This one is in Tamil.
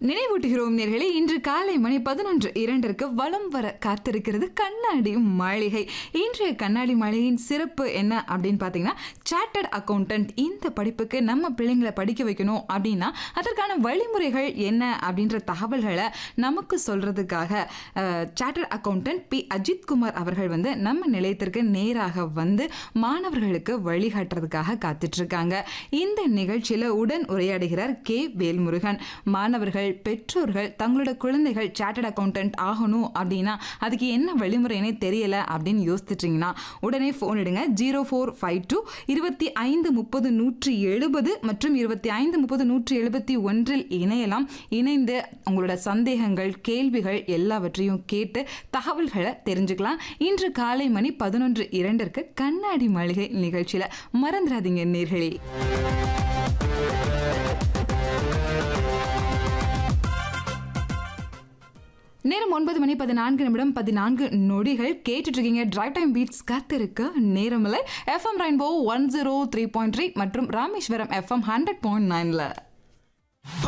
நினைவூட்டுகிறோம் நேர்களே இன்று காலை மணி பதினொன்று இரண்டிற்கு வலம் வர காத்திருக்கிறது கண்ணாடி மாளிகை இன்றைய கண்ணாடி மாளிகையின் சிறப்பு என்ன அப்படின்னு பார்த்தீங்கன்னா சார்ட்டர்ட் அக்கௌண்டன்ட் இந்த படிப்புக்கு நம்ம பிள்ளைங்களை படிக்க வைக்கணும் அப்படின்னா அதற்கான வழிமுறைகள் என்ன அப்படின்ற தகவல்களை நமக்கு சொல்றதுக்காக chartered accountant P Ajith Kumar அவர்கள் வந்து நம்ம நிலையத்திற்கு நேராக வந்து மாணவர்களுக்கு வழிகாட்டுறதுக்காக காத்துட்டு இருக்காங்க இந்த நிகழ்ச்சியில உடன் உரையாடுகிறார் கே வேல்முருகன் மாணவர்கள் பெற்றோர்கள் தங்களோட குழந்தைகள் சார்ட்டர்ட் அக்கௌண்டன்ட் ஆகணும் அப்படின்னா அதுக்கு என்ன வழிமுறைனே தெரியல அப்படின்னு யோசிச்சிட்டிங்கன்னா உடனே ஃபோன் எடுங்க ஜீரோ ஃபோர் ஃபைவ் டூ இருபத்தி ஐந்து முப்பது நூற்றி எழுபது மற்றும் இருபத்தி ஐந்து முப்பது நூற்றி எழுபத்தி ஒன்றில் இணையலாம் இணைந்து உங்களோட சந்தேகங்கள் கேள்விகள் எல்லாவற்றையும் கேட்டு தகவல்களை தெரிஞ்சுக்கலாம் இன்று காலை மணி பதினொன்று இரண்டிற்கு கண்ணாடி மாளிகை நிகழ்ச்சியில் மறந்துடாதீங்க நேர்களே நேரம் ஒன்பது மணி பதினான்கு நிமிடம் பதினான்கு நொடிகள் கேட்டுட்டு இருக்கீங்க டிரைவ் டைம் பீட்ஸ் காத்திருக்க நேரமில்லை FM rainbow one zero three point three மற்றும் ராமேஸ்வரம் எஃப்எம் ஹண்ட்ரட் பாயிண்ட் நைன்ல